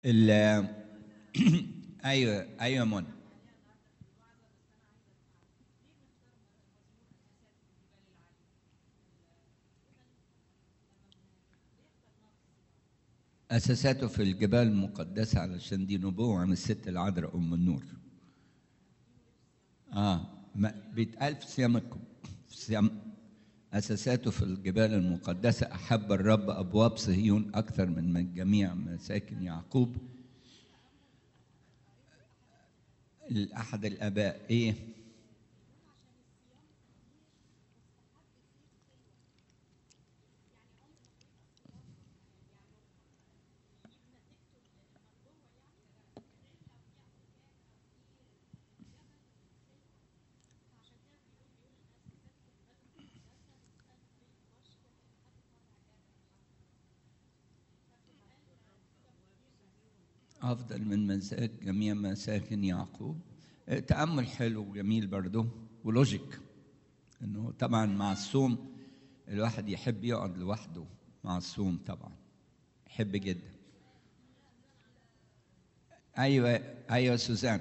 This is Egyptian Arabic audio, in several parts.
ال ايوه ايوه منى أساساته في الجبال المقدسة علشان دي نبوة عن الست العذراء أم النور. آه ما بيتقال في صيام الك- في صيام أساساته في الجبال المقدسة أحب الرب أبواب صهيون أكثر من من جميع مساكن يعقوب. أحد الآباء إيه؟ أفضل من مساك جميع مساكن يعقوب آه، تأمل حلو وجميل برضه ولوجيك إنه طبعا مع الصوم الواحد يحب يقعد لوحده مع الصوم طبعا يحب جدا أيوة أيوة سوزان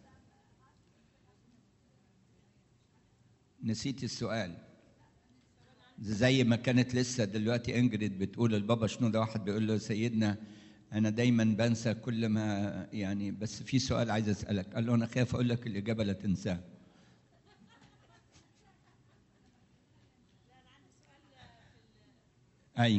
نسيت السؤال زي ما كانت لسه دلوقتي انجريد بتقول البابا شنو ده واحد بيقول له سيدنا انا دايما بنسى كل ما يعني بس في سؤال عايز اسالك قال له انا خايف اقول لك الاجابه لا تنساها اي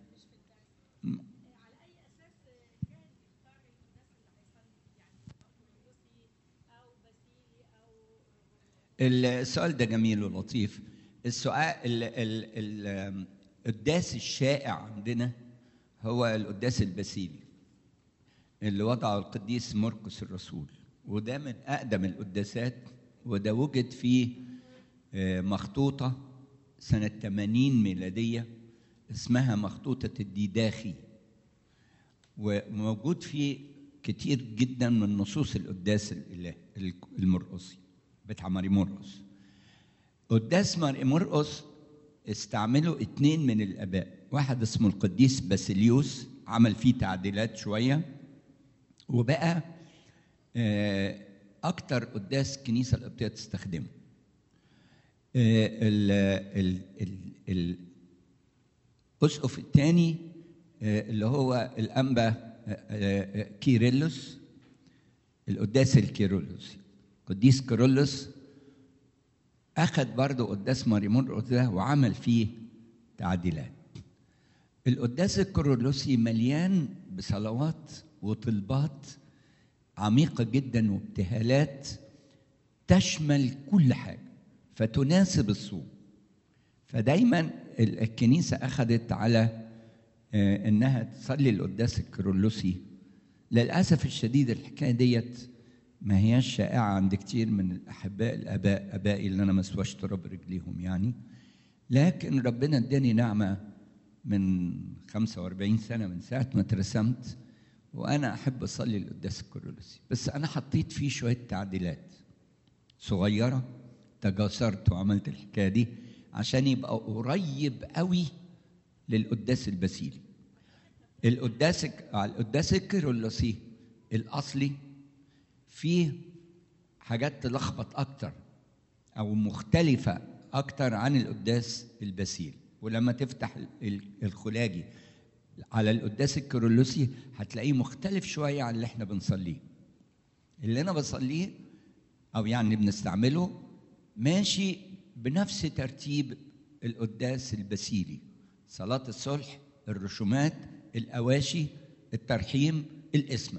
السؤال ده جميل ولطيف السؤال ال ال ال القداس الشائع عندنا هو القداس البسيلي اللي وضعه القديس مرقس الرسول وده من أقدم القداسات وده وجد فيه آه، مخطوطة سنة 80 ميلادية اسمها مخطوطة الديداخي وموجود فيه كتير جدا من نصوص القداس الإله المرقسي بتاع ماري مرقس قداس ماري مرقس استعملوا اتنين من الآباء واحد اسمه القديس باسيليوس عمل فيه تعديلات شوية وبقى آه، أكتر قداس كنيسة القبطية تستخدمه آه، ال ال ال الأسقف الثاني اللي هو الأنبا آه، آه، كيرلس القداس الكيرلسي قديس كيرلس أخذ برضه قداس ماريمون ده وعمل فيه تعديلات القداس الكيرلسي مليان بصلوات وطلبات عميقة جدا وابتهالات تشمل كل حاجة فتناسب الصوم فدايما الكنيسة أخذت على آه، إنها تصلي القداس الكيرلسي للأسف الشديد الحكاية ديت ما هياش شائعة عند كتير من الأحباء الآباء آبائي اللي أنا ما سواش تراب رجليهم يعني لكن ربنا اداني نعمة من 45 سنة من ساعة ما اترسمت وأنا أحب أصلي القداس الكيرلسي بس أنا حطيت فيه شوية تعديلات صغيرة تجاسرت وعملت الحكاية دي عشان يبقى قريب قوي للقداس البسيلي القداس القداس الكيرلسي الأصلي فيه حاجات تلخبط أكتر أو مختلفة أكتر عن القداس البسيلي ولما تفتح ال- الخلاجي على القداس الكيرلسي هتلاقيه مختلف شوية عن اللي احنا بنصليه اللي أنا بصليه أو يعني بنستعمله ماشي بنفس ترتيب القداس البسيلي صلاة الصلح الرسومات الأواشي الترحيم الإسمة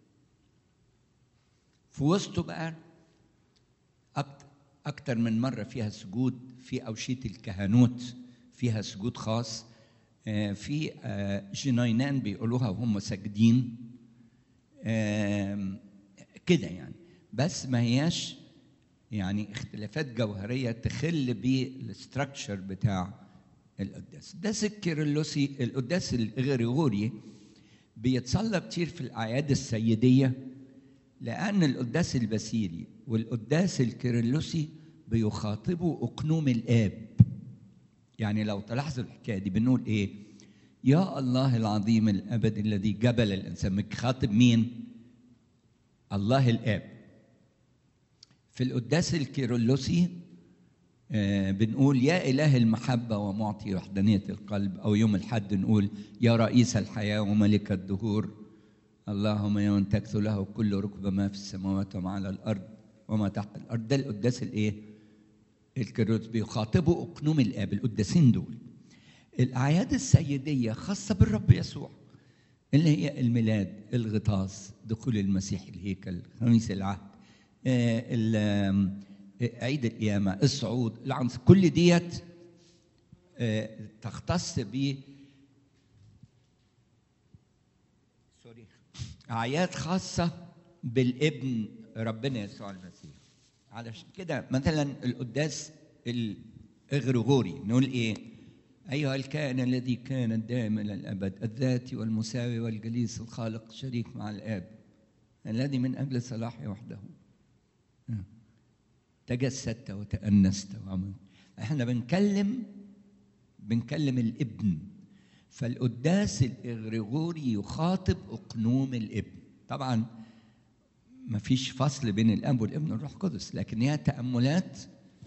في وسطه بقى أكتر, أكتر من مرة فيها سجود في أوشية الكهنوت فيها سجود خاص آه، في آه، جنينان بيقولوها وهم ساجدين آم، كده يعني بس ما هياش يعني اختلافات جوهريه تخل بالاستراكشر بتاع القداس القداس الكيرلسي القداس الغريغوري بيتصلى كتير في الاعياد السيديه لان القداس البسيلي والقداس الكيرلسي بيخاطبوا اقنوم الاب يعني لو تلاحظوا الحكايه دي بنقول ايه يا الله العظيم الابدي الذي جبل الانسان خاطب مين الله الاب في القداس الكيرلسي آه بنقول يا اله المحبه ومعطي وحدانيه القلب او يوم الحد نقول يا رئيس الحياه وملك الدهور اللهم يا من تكثر له كل ركبه ما في السماوات وما على الارض وما تحت الارض ده القداس الايه الكيرلس بيخاطبوا اقنوم الاب القداسين دول الاعياد السيديه خاصه بالرب يسوع اللي هي الميلاد الغطاس دخول المسيح الهيكل خميس العهد عيد القيامه الصعود العنصر كل ديت تختص ب سوري اعياد خاصه بالابن ربنا يسوع المسيح علشان كده مثلا القداس الاغريغوري نقول ايه أيها الكائن الذي كان الدائم إلى الأبد الذاتي والمساوي والجليس الخالق شريك مع الآب الذي من أجل صلاحي وحده تجسدت وتأنست وعملت احنا بنكلم بنكلم الابن فالقداس الإغريغوري يخاطب أقنوم الابن طبعا ما فيش فصل بين الأب والابن والروح القدس لكن هي تأملات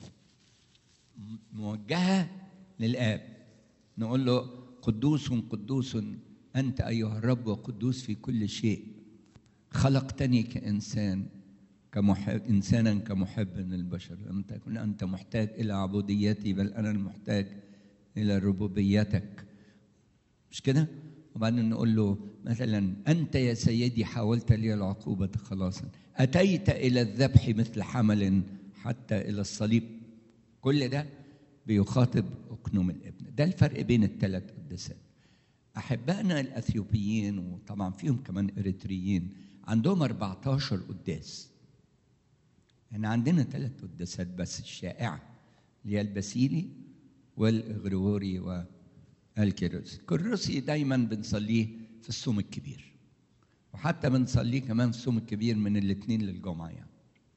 موجهة للآب نقول له قدوس قدوس أنت أيها الرب وقدوس في كل شيء خلقتني كإنسان كمحب إنسانا كمحب للبشر لم تكن أنت محتاج إلى عبوديتي بل أنا المحتاج إلى ربوبيتك مش كده؟ وبعدين نقول له مثلا أنت يا سيدي حاولت لي العقوبة خلاصا أتيت إلى الذبح مثل حمل حتى إلى الصليب كل ده بيخاطب أقنوم الابن ده الفرق بين الثلاث قداسات أحبائنا الأثيوبيين وطبعا فيهم كمان إريتريين عندهم 14 قداس احنا عندنا ثلاث قداسات بس الشائعة اللي هي الباسيلي والإغريغوري والكيروسي الكيروسي دايما بنصليه في الصوم الكبير وحتى بنصليه كمان في الصوم الكبير من الاثنين للجمعة يعني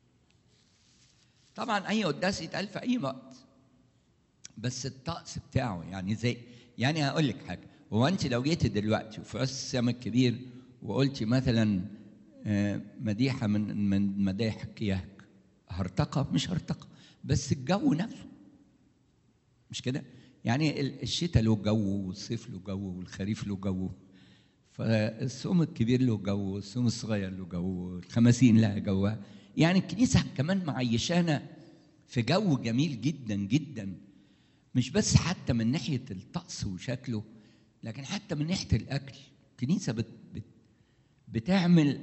طبعا أي قداس يتقال في أي وقت بس الطقس بتاعه يعني زي يعني هقول لك حاجه هو انت لو جيتي دلوقتي وفي راس السما الكبير وقلتي مثلا مديحه من من مدايح كياك هرتقى مش هرتقى بس الجو نفسه مش كده؟ يعني الشتاء له جو والصيف له جو والخريف له جو فالصوم الكبير له جو والصوم الصغير له جو الخمسين لها جوها يعني الكنيسه كمان معيشانا في جو جميل جدا جدا مش بس حتى من ناحيه الطقس وشكله لكن حتى من ناحيه الاكل الكنيسه بت بت بتعمل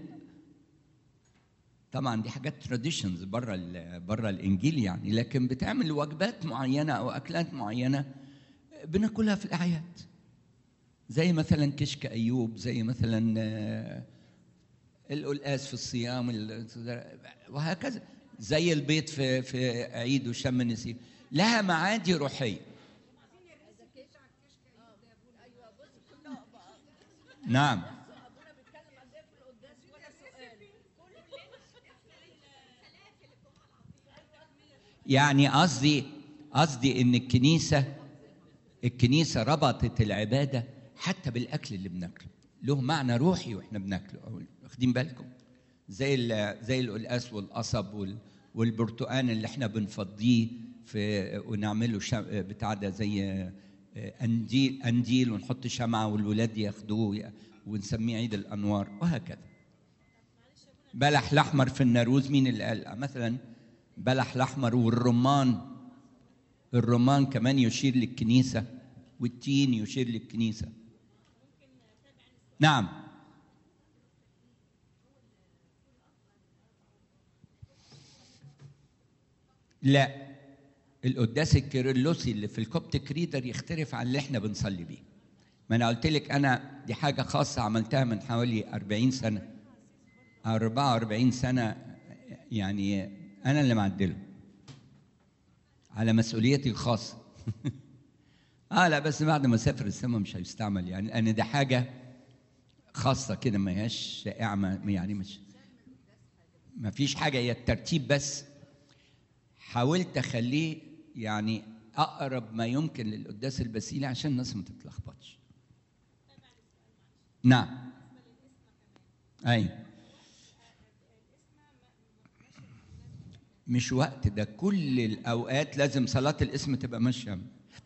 طبعا دي حاجات تراديشنز بره بره الانجيل يعني لكن بتعمل وجبات معينه او اكلات معينه بناكلها في الاعياد زي مثلا كشك ايوب زي مثلا القلقاس في الصيام وهكذا زي البيض في في عيد وشم النسيم لها معادي روحيه نعم يعني قصدي قصدي ان الكنيسه الكنيسه ربطت العباده حتى بالاكل اللي بناكله له معنى روحي واحنا بناكله واخدين بالكم زي زي القلقاس والقصب والبرتقان اللي احنا بنفضيه في ونعمله بتاع ده زي انديل انديل ونحط شمعه والولاد ياخدوه ونسميه عيد الانوار وهكذا بلح الاحمر في الناروز مين اللي قال مثلا بلح الاحمر والرمان الرمان كمان يشير للكنيسه والتين يشير للكنيسه نعم لا القداس الكيرلسي اللي في الكوبتيك ريدر يختلف عن اللي احنا بنصلي بيه ما انا قلت لك انا دي حاجه خاصه عملتها من حوالي 40 سنه 44 سنه يعني انا اللي معدله على مسؤوليتي الخاصه اه لا بس بعد ما اسافر السما مش هيستعمل يعني لان ده حاجه خاصه كده ما هياش شائعه يعني مش ما فيش حاجه هي الترتيب بس حاولت اخليه يعني اقرب ما يمكن للقداس البسيلي عشان الناس ما تتلخبطش نعم اي مش وقت ده كل الاوقات لازم صلاه الاسم تبقى ماشيه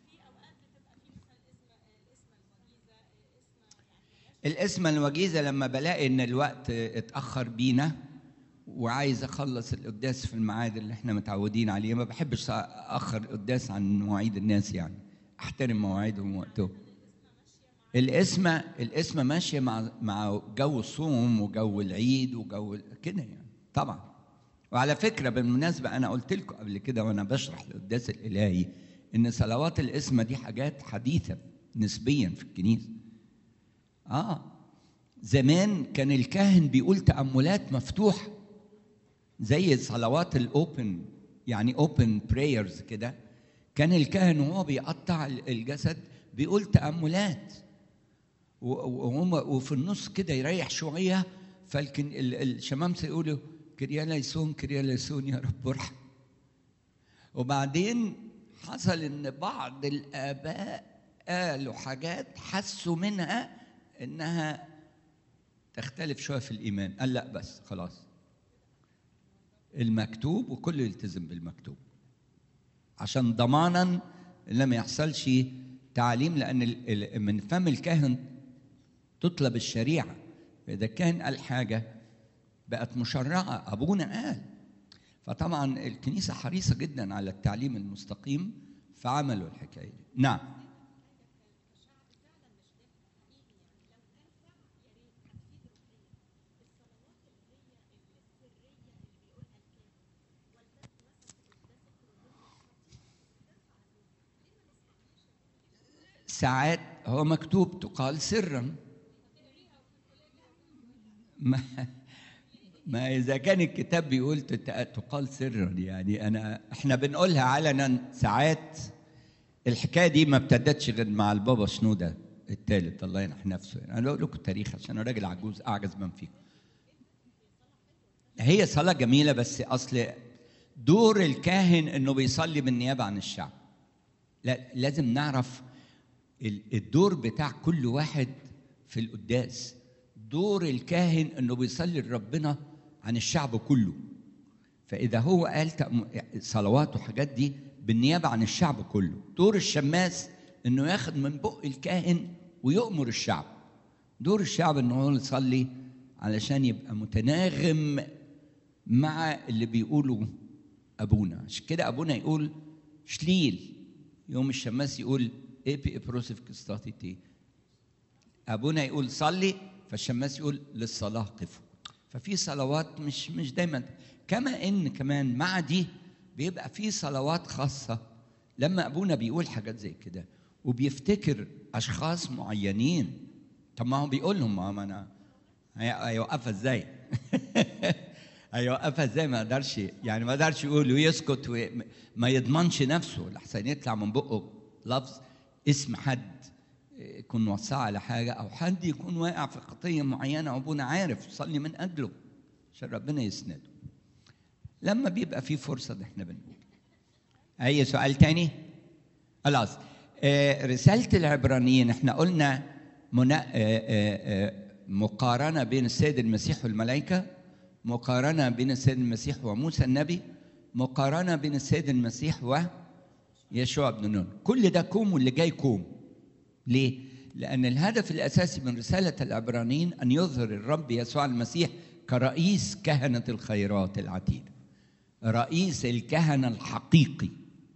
الاسم الوجيزه لما بلاقي ان الوقت اتاخر بينا وعايز اخلص القداس في الميعاد اللي احنا متعودين عليه ما بحبش اخر القداس عن مواعيد الناس يعني احترم مواعيدهم ووقتهم الاسم الاسم ماشيه مع مع جو الصوم وجو العيد وجو كده يعني طبعا وعلى فكره بالمناسبه انا قلت لكم قبل كده وانا بشرح القداس الالهي ان صلوات الاسم دي حاجات حديثه نسبيا في الكنيسه اه زمان كان الكاهن بيقول تاملات مفتوحه زي صلوات الاوبن يعني اوبن برايرز كده كان الكاهن وهو بيقطع الجسد بيقول تاملات وهم وفي النص كده يريح شويه فالكن الشمامسه يقولوا كريا ليسون كريا ليسون يا رب ارحم وبعدين حصل ان بعض الاباء قالوا حاجات حسوا منها انها تختلف شويه في الايمان قال لا بس خلاص المكتوب وكل يلتزم بالمكتوب عشان ضمانا ان ما يحصلش تعليم لان من فم الكاهن تطلب الشريعه فاذا كان قال حاجه بقت مشرعه ابونا قال فطبعا الكنيسه حريصه جدا على التعليم المستقيم فعملوا الحكايه دي نعم ساعات هو مكتوب تقال سرا ما ما اذا كان الكتاب بيقول تقال سرا يعني انا احنا بنقولها علنا ساعات الحكايه دي ما ابتدتش غير مع البابا شنوده الثالث الله ينح نفسه يعني انا بقول لكم التاريخ عشان انا راجل عجوز اعجز من فيكم هي صلاه جميله بس اصل دور الكاهن انه بيصلي بالنيابه عن الشعب لا لازم نعرف الدور بتاع كل واحد في القداس دور الكاهن انه بيصلي لربنا عن الشعب كله فاذا هو قال صلوات وحاجات دي بالنيابه عن الشعب كله دور الشماس انه ياخد من بق الكاهن ويؤمر الشعب دور الشعب انه هو يصلي علشان يبقى متناغم مع اللي بيقوله ابونا عشان كده ابونا يقول شليل يوم الشماس يقول ايبي ابروسيف كستاتيتي ابونا يقول صلي فالشماس يقول للصلاه قفوا ففي صلوات مش مش دايما كما ان كمان مع دي بيبقى في صلوات خاصه لما ابونا بيقول حاجات زي كده وبيفتكر اشخاص معينين طب ما هو بيقول لهم ما انا هيوقفها ازاي؟ هيوقفها ازاي ما قدرش يعني ما قدرش يقول ويسكت وما يضمنش نفسه لحسن يطلع من بقه لفظ اسم حد يكون وصاه على حاجة أو حد يكون واقع في خطية معينة وأبونا عارف صلي من أجله عشان ربنا يسنده لما بيبقى في فرصة ده احنا بنقول أي سؤال تاني؟ خلاص آه رسالة العبرانيين احنا قلنا منا آه آه مقارنة بين السيد المسيح والملائكة مقارنة بين السيد المسيح وموسى النبي مقارنة بين السيد المسيح و يشوع بن نون كل ده كوم واللي جاي كوم ليه؟ لأن الهدف الأساسي من رسالة العبرانيين أن يظهر الرب يسوع المسيح كرئيس كهنة الخيرات العتيدة رئيس الكهنة الحقيقي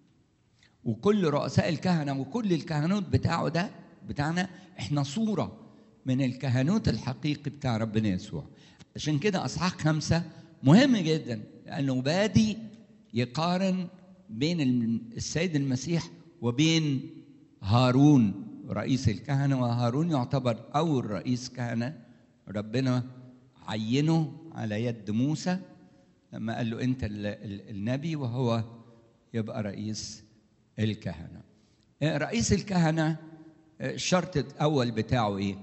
وكل رؤساء الكهنة وكل الكهنوت بتاعه ده بتاعنا احنا صورة من الكهنوت الحقيقي بتاع ربنا يسوع عشان كده أصحاح خمسة مهم جدا لأنه بادي يقارن بين السيد المسيح وبين هارون رئيس الكهنة وهارون يعتبر أول رئيس كهنة ربنا عينه على يد موسى لما قال له أنت النبي وهو يبقى رئيس الكهنة رئيس الكهنة الشرط الأول بتاعه إيه؟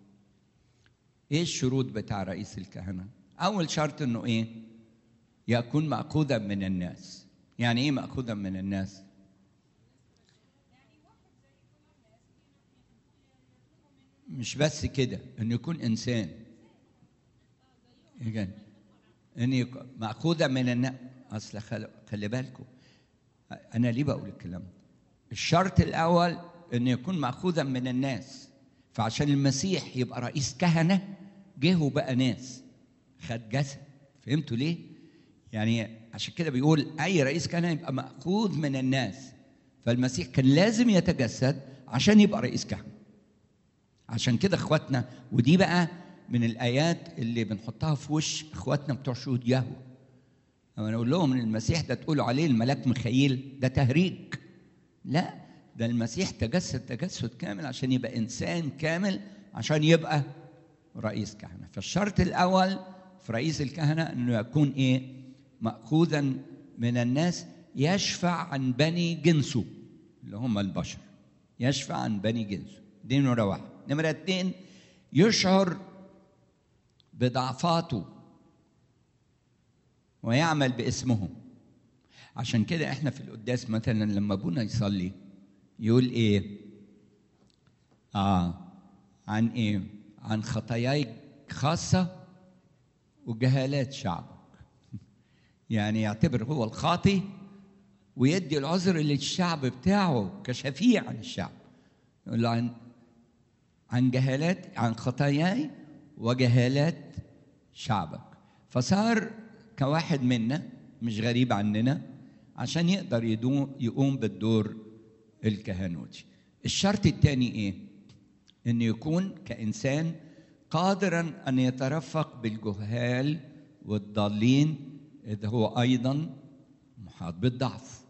إيه الشروط بتاع رئيس الكهنة؟ أول شرط إنه إيه؟ يكون مأخوذا من الناس يعني إيه مأخوذا من الناس؟ مش بس كده انه يكون انسان إيه ان يكون ماخوذه من الناس اصل خل... خلي بالكم انا ليه بقول الكلام ده الشرط الاول انه يكون ماخوذا من الناس فعشان المسيح يبقى رئيس كهنه جه وبقى ناس خد جسد فهمتوا ليه يعني عشان كده بيقول اي رئيس كهنه يبقى ماخوذ من الناس فالمسيح كان لازم يتجسد عشان يبقى رئيس كهنه عشان كده اخواتنا ودي بقى من الايات اللي بنحطها في وش اخواتنا بتوع شهود يهوه لما نقول لهم ان المسيح ده تقولوا عليه الملاك مخيل ده تهريج لا ده المسيح تجسد تجسد كامل عشان يبقى انسان كامل عشان يبقى رئيس كهنه فالشرط الاول في رئيس الكهنه انه يكون ايه ماخوذا من الناس يشفع عن بني جنسه اللي هم البشر يشفع عن بني جنسه دي نمره واحد نمره اتنين يشعر بضعفاته ويعمل باسمهم عشان كده احنا في القداس مثلا لما ابونا يصلي يقول ايه اه عن ايه عن خطاياي خاصه وجهالات شعبك يعني يعتبر هو الخاطي ويدي العذر للشعب بتاعه كشفيع عن الشعب يقول له عن عن جهالات عن خطاياي وجهالات شعبك فصار كواحد منا مش غريب عننا عشان يقدر يقوم بالدور الكهنوتي الشرط الثاني ايه انه يكون كانسان قادرا ان يترفق بالجهال والضالين اذ هو ايضا محاط بالضعف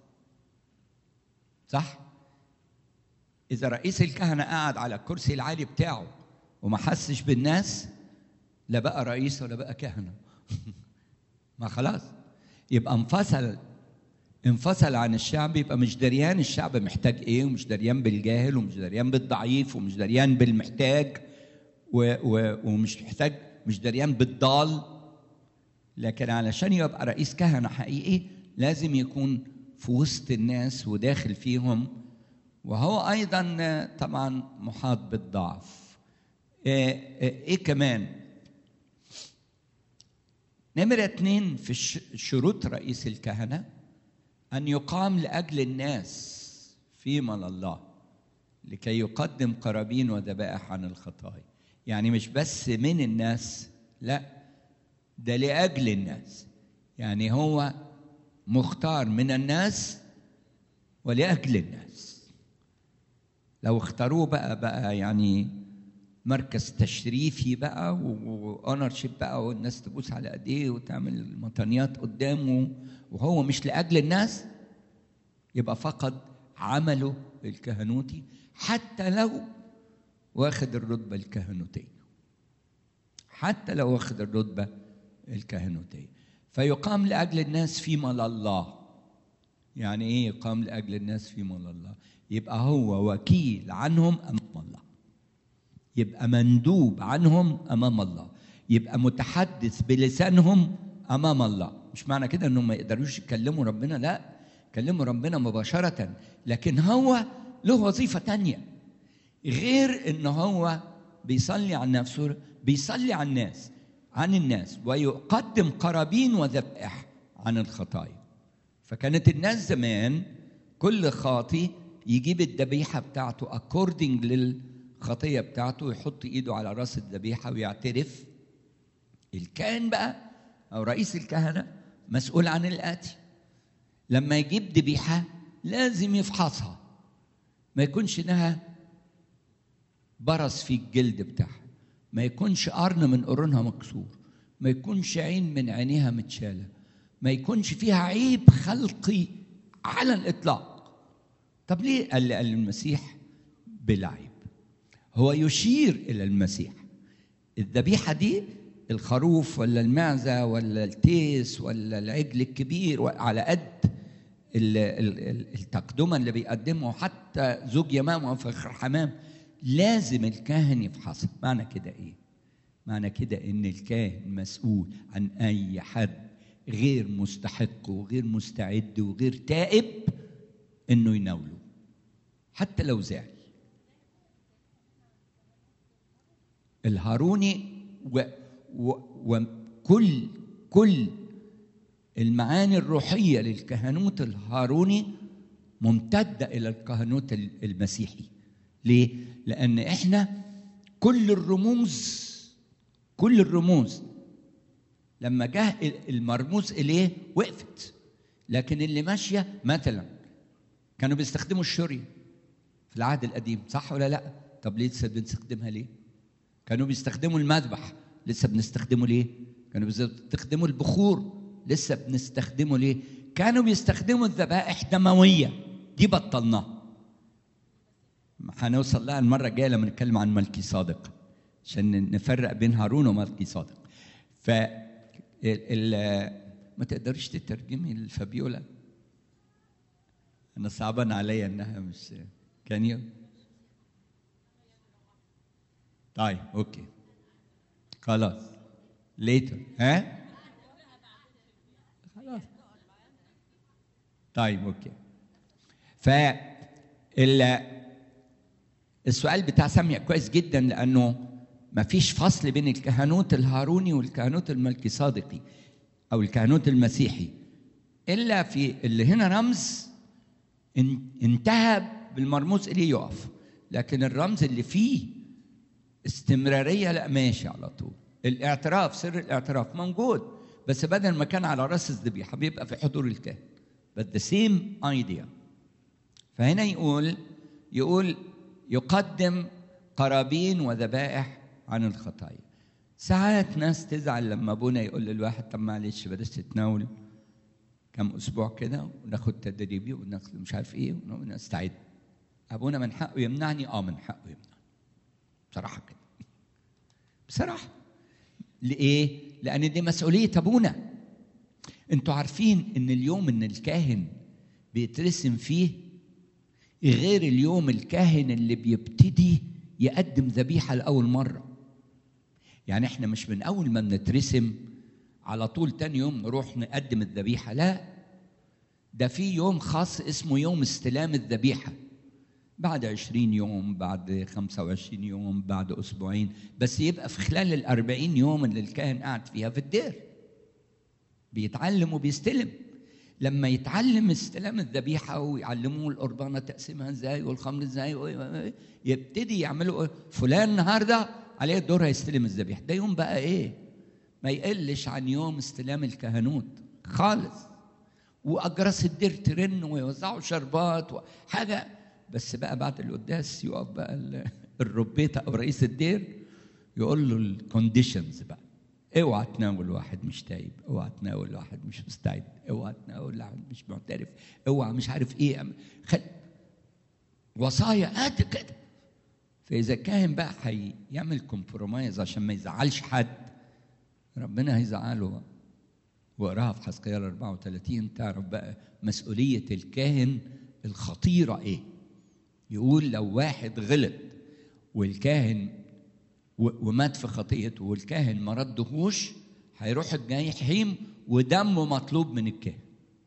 صح اذا رئيس الكهنه قعد على الكرسي العالي بتاعه وما حسش بالناس لا بقى رئيس ولا بقى كهنه ما خلاص يبقى انفصل انفصل عن الشعب يبقى مش دريان الشعب محتاج ايه ومش دريان بالجاهل ومش دريان بالضعيف ومش دريان بالمحتاج و و ومش محتاج مش دريان بالضال لكن علشان يبقى رئيس كهنه حقيقي لازم يكون في وسط الناس وداخل فيهم وهو ايضا طبعا محاط بالضعف ايه, إيه كمان نمرة اتنين في شروط رئيس الكهنة أن يقام لأجل الناس فيما لله لكي يقدم قرابين وذبائح عن الخطايا يعني مش بس من الناس لا ده لأجل الناس يعني هو مختار من الناس ولأجل الناس لو اختاروه بقى بقى يعني مركز تشريفي بقى واونرشيب بقى والناس تبوس على ايديه وتعمل مطانيات قدامه وهو مش لاجل الناس يبقى فقد عمله الكهنوتي حتى لو واخد الرتبه الكهنوتيه حتى لو واخد الرتبه الكهنوتيه فيقام لاجل الناس فيما لله يعني ايه يقام لاجل الناس فيما لله يبقى هو وكيل عنهم امام الله يبقى مندوب عنهم امام الله يبقى متحدث بلسانهم امام الله مش معنى كده انهم ما يقدروش يكلموا ربنا لا يكلموا ربنا مباشره لكن هو له وظيفه تانية غير ان هو بيصلي عن نفسه بيصلي عن الناس عن الناس ويقدم قرابين وذبائح عن الخطايا فكانت الناس زمان كل خاطي يجيب الذبيحه بتاعته اكوردنج لل الخطيه بتاعته يحط ايده على راس الذبيحه ويعترف الكاهن بقى او رئيس الكهنه مسؤول عن الاتي لما يجيب ذبيحه لازم يفحصها ما يكونش انها برص في الجلد بتاعها ما يكونش قرن من قرونها مكسور ما يكونش عين من عينيها متشاله ما يكونش فيها عيب خلقي على الاطلاق طب ليه قال قال المسيح بلا عيب هو يشير الى المسيح الذبيحه دي الخروف ولا المعزه ولا التيس ولا العجل الكبير على قد التقدمه اللي بيقدمه حتى زوج يمام وفخر حمام لازم الكاهن يفحصها معنى كده ايه معنى كده ان الكاهن مسؤول عن اي حد غير مستحق وغير مستعد وغير تائب انه يناوله حتى لو زعل الهاروني و و وكل كل المعاني الروحية للكهنوت الهاروني ممتدة إلى الكهنوت المسيحي ليه؟ لأن إحنا كل الرموز كل الرموز لما جه المرموز إليه وقفت لكن اللي ماشية مثلا كانوا بيستخدموا الشورية في العهد القديم صح ولا لا؟ طب ليه لسه بنستخدمها ليه؟ كانوا بيستخدموا المذبح لسه بنستخدمه ليه؟ كانوا بيستخدموا البخور لسه بنستخدمه ليه؟ كانوا بيستخدموا الذبائح دموية دي بطلناها هنوصل لها المرة الجاية لما نتكلم عن ملكي صادق عشان نفرق بين هارون وملكي صادق ف ما تقدرش تترجمي الفابيولا انا صعبان عليا انها مش كان يو طيب اوكي خلاص ليتر ها خلاص طيب اوكي ف السؤال بتاع سامية كويس جدا لانه ما فيش فصل بين الكهنوت الهاروني والكهنوت الملكي صادقي او الكهنوت المسيحي الا في اللي هنا رمز انتهى بالمرموز اليه يقف لكن الرمز اللي فيه استمراريه لا ماشي على طول الاعتراف سر الاعتراف موجود بس بدل ما كان على راس الذبيحه بيبقى في حضور الكاهن but the same idea فهنا يقول يقول يقدم قرابين وذبائح عن الخطايا ساعات ناس تزعل لما ابونا يقول للواحد طب معلش بلاش تتناول كم اسبوع كده وناخد تدريبي وناخد مش عارف ايه ونستعد ابونا من حقه يمنعني اه من حقه يمنعني بصراحه كده بصراحه لايه لان دي مسؤوليه ابونا انتوا عارفين ان اليوم ان الكاهن بيترسم فيه غير اليوم الكاهن اللي بيبتدي يقدم ذبيحه لاول مره يعني احنا مش من اول ما بنترسم على طول تاني يوم نروح نقدم الذبيحه لا ده في يوم خاص اسمه يوم استلام الذبيحه بعد عشرين يوم بعد خمسة وعشرين يوم بعد أسبوعين بس يبقى في خلال الأربعين يوم اللي الكاهن قاعد فيها في الدير بيتعلم وبيستلم لما يتعلم استلام الذبيحة ويعلموه القربانة تقسيمها ازاي والخمر ازاي يبتدي يعملوا فلان النهارده عليه الدور هيستلم الذبيحة ده يوم بقى ايه ما يقلش عن يوم استلام الكهنوت خالص واجراس الدير ترن ويوزعوا شربات وحاجه بس بقى بعد القداس يقف بقى الربيطه او رئيس الدير يقول له الكونديشنز بقى اوعى تناول واحد مش تايب اوعى تناول واحد مش مستعد اوعى تناول واحد مش معترف اوعى مش عارف ايه خل... وصايا قد كده فاذا كان بقى هيعمل كومبرومايز عشان ما يزعلش حد ربنا هيزعله واقراها في حسقيال 34 تعرف بقى مسؤوليه الكاهن الخطيره ايه يقول لو واحد غلط والكاهن ومات في خطيئته والكاهن ما ردهوش هيروح الجحيم ودمه مطلوب من الكاهن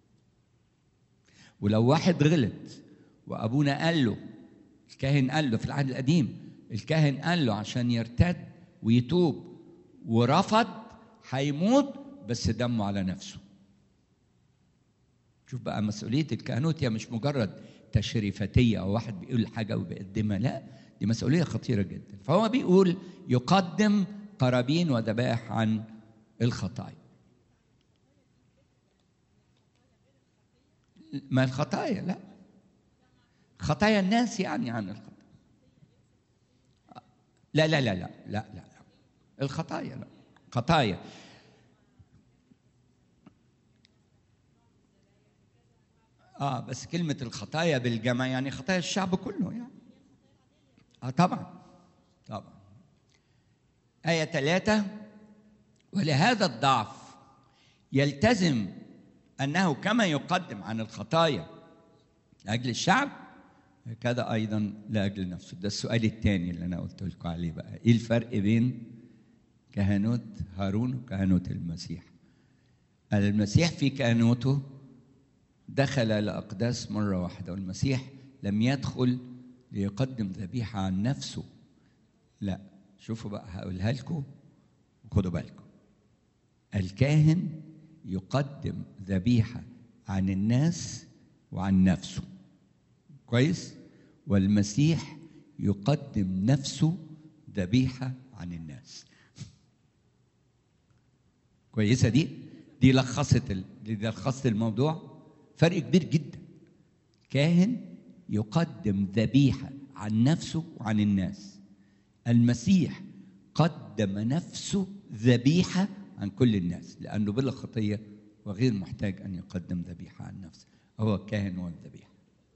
ولو واحد غلط وابونا قال له الكاهن قال له في العهد القديم الكاهن قال له عشان يرتد ويتوب ورفض هيموت بس دمه على نفسه شوف بقى مسؤولية الكهنوت هي مش مجرد تشريفتية أو واحد بيقول حاجة وبيقدمها لا دي مسؤولية خطيرة جدا فهو بيقول يقدم قرابين وذبائح عن الخطايا ما الخطايا لا خطايا الناس يعني عن الخطايا لا لا لا لا لا لا, لا. الخطايا لا خطايا اه بس كلمة الخطايا بالجمع يعني خطايا الشعب كله يعني اه طبعا طبعا آية ثلاثة ولهذا الضعف يلتزم أنه كما يقدم عن الخطايا لأجل الشعب هكذا أيضا لأجل نفسه ده السؤال الثاني اللي أنا قلت لكم عليه بقى إيه الفرق بين كهنوت هارون وكهنوت المسيح المسيح في كهنوته دخل الأقداس مرة واحدة والمسيح لم يدخل ليقدم ذبيحة عن نفسه لا شوفوا بقى هقولها لكم وخدوا بالكم الكاهن يقدم ذبيحة عن الناس وعن نفسه كويس والمسيح يقدم نفسه ذبيحة عن الناس كويسة دي دي لخصت ال... دي لخصت الموضوع فرق كبير جدا كاهن يقدم ذبيحة عن نفسه وعن الناس المسيح قدم نفسه ذبيحة عن كل الناس لأنه بلا خطية وغير محتاج أن يقدم ذبيحة عن نفسه هو الكاهن والذبيحة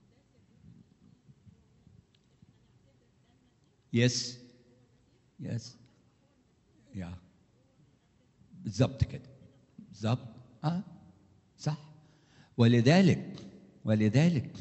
يس يس يا بالظبط كده بالظبط اه صح ولذلك ولذلك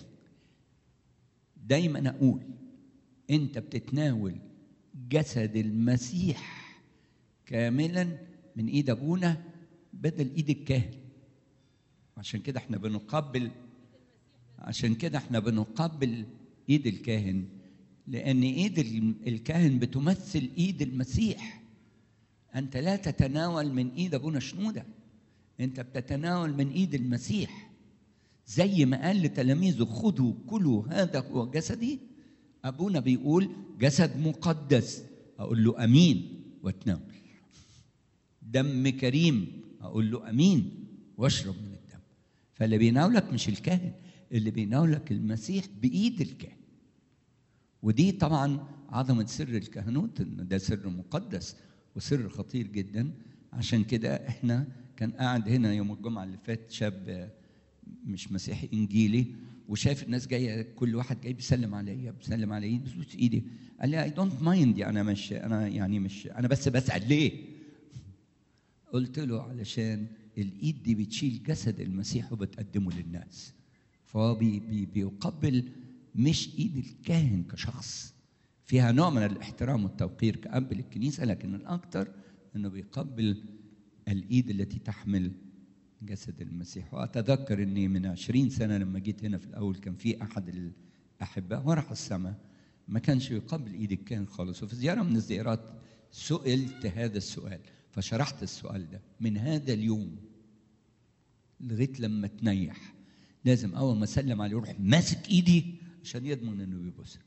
دايما اقول انت بتتناول جسد المسيح كاملا من ايد ابونا بدل ايد الكاهن عشان كده احنا بنقبل عشان كده احنا بنقبل ايد الكاهن لان ايد الكاهن بتمثل ايد المسيح انت لا تتناول من ايد ابونا شنوده انت بتتناول من ايد المسيح زي ما قال لتلاميذه خذوا كلوا هذا هو جسدي ابونا بيقول جسد مقدس اقول له امين واتناول دم كريم اقول له امين واشرب من الدم فاللي بيناولك مش الكاهن اللي بيناولك المسيح بايد الكاهن ودي طبعا عظمه سر الكهنوت ان ده سر مقدس وسر خطير جدا عشان كده احنا كان قاعد هنا يوم الجمعه اللي فات شاب مش مسيحي انجيلي وشاف الناس جايه كل واحد جاي بيسلم عليا بيسلم عليا بيبوس ايدي قال لي اي دونت مايند انا مش انا يعني مش انا بس بسال ليه؟ قلت له علشان الايد دي بتشيل جسد المسيح وبتقدمه للناس فهو بي بي بيقبل مش ايد الكاهن كشخص فيها نوع من الاحترام والتوقير كأب للكنيسة لكن الأكثر أنه بيقبل الإيد التي تحمل جسد المسيح وأتذكر أني من عشرين سنة لما جيت هنا في الأول كان في أحد الأحباء وراح السماء ما كانش يقبل إيد الكاهن خالص وفي زيارة من الزيارات سئلت هذا السؤال فشرحت السؤال ده من هذا اليوم لغاية لما تنيح لازم أول ما أسلم عليه يروح ماسك إيدي عشان يضمن إنه بيبوسها